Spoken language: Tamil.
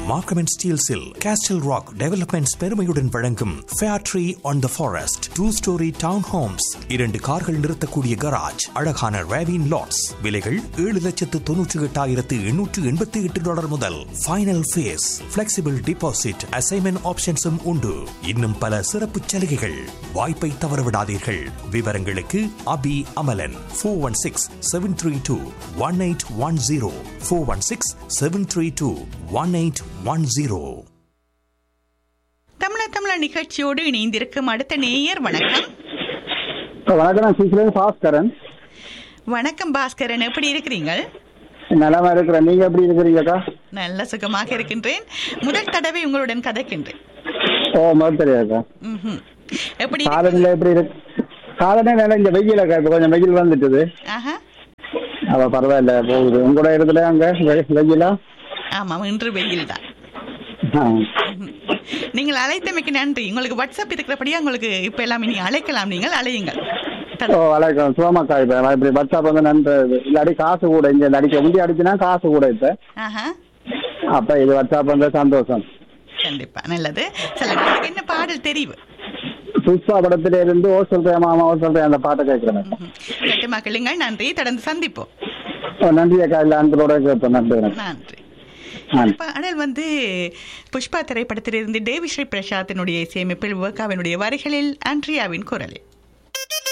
மார்க்கம் அண்ட் ஸ்டீல்ஸில் கேஸ்டில் ராக் டெவலப்மெண்ட்ஸ் பெருமையுடன் வழங்கும் fair tree on the forest two storey town homes இரண்டு கார்கள் நிறுத்தக்கூடிய கராஜ் அழகான ரேவின் லாட்ஸ் விலைகள் ஏழு லட்சத்து தொன்னூற்றி எட்டாயிரத்து எண்ணூற்று எண்பத்தி எட்டு டாலர் முதல் final phase flexible deposit assignment ஆப்ஷன்ஸும் உண்டு இன்னும் பல சிறப்பு சலுகைகள் வாய்ப்பை தவறவிடாதீர்கள் விவரங்களுக்கு Abi Amalan four one six seven three two one eight one zero four one six seven three two one eight one zero தமிழ தமிழ நிகழ்ச்சியோடு இணைந்திருக்கும் அடுத்த நேயர் வணக்கம் வணக்கம் நான் சீக்கிரம் பாஸ்கரன் வணக்கம் பாஸ்கரன் எப்படி இருக்கிறீங்க நலமா இருக்கிறேன் நீங்க எப்படி இருக்கிறீங்கக்கா நல்ல சுகமாக இருக்கின்றேன் முதல் தடவை உங்களுடன் கதைக்கின்றேன் ஓ முதல் தெரியாக்கா ம்ஹும். எப்படி இருக்கு? காலநிலை எப்படி இருக்கு காலநிலை இங்க வெயிலக்கா இப்ப கொஞ்சம் வெயில் வந்துட்டுது ஆஹா அவ பரவாயில்ல போகுது உங்களோட இடத்துல அங்க வெ- வெயிலா ஆமாம் இன்று வெயில் தான் ஆ. நீங்கள் அழைத்தமைக்கு நன்றி உங்களுக்கு வாட்ஸ்அப் இருக்கிறபடியா உங்களுக்கு இப்ப எல்லாம் நீங்க அழைக்கலாம் நீங்கள் அழையுங்கள் ஓ வணக்கம் சுகமாக்கா இப்ப நான் இப்படி வாட்ஸ்அப் வந்து நன்று இல்லாடி காசு கூட இங்க இந்த அடிக்க முந்தி அடிச்சுனா காசு கூட இப்ப ஆஹா அப்ப இது வாட்ஸ்அப் வந்து சந்தோஷம் கண்டிப்பா நல்லது சில உங்களுக்கு என்ன பாடல் தெரிவு புஷ்பா படத்துல இருந்து ஓ சொல்றேன் மாமா ஓ சொல்றேன் அந்த பாட்டை கேட்கிறேன் ம்ஹும். கேட்டு மக்களுங்கள் நன்றி தொடர்ந்து சந்திப்போம் ஓ நன்றி அக்கா இல்ல அன்பரோட கேட்பேன் நன்றி வணக்கம். நன்றி நன்றி பாடல் வந்து புஷ்பா திரைப்படத்திலிருந்து தேவி ஸ்ரீ பிரசாத்தினுடைய இசையமைப்பில் விவேகாவினுடைய வரிகளில் ஆண்ட்ரியாவின் குரலில்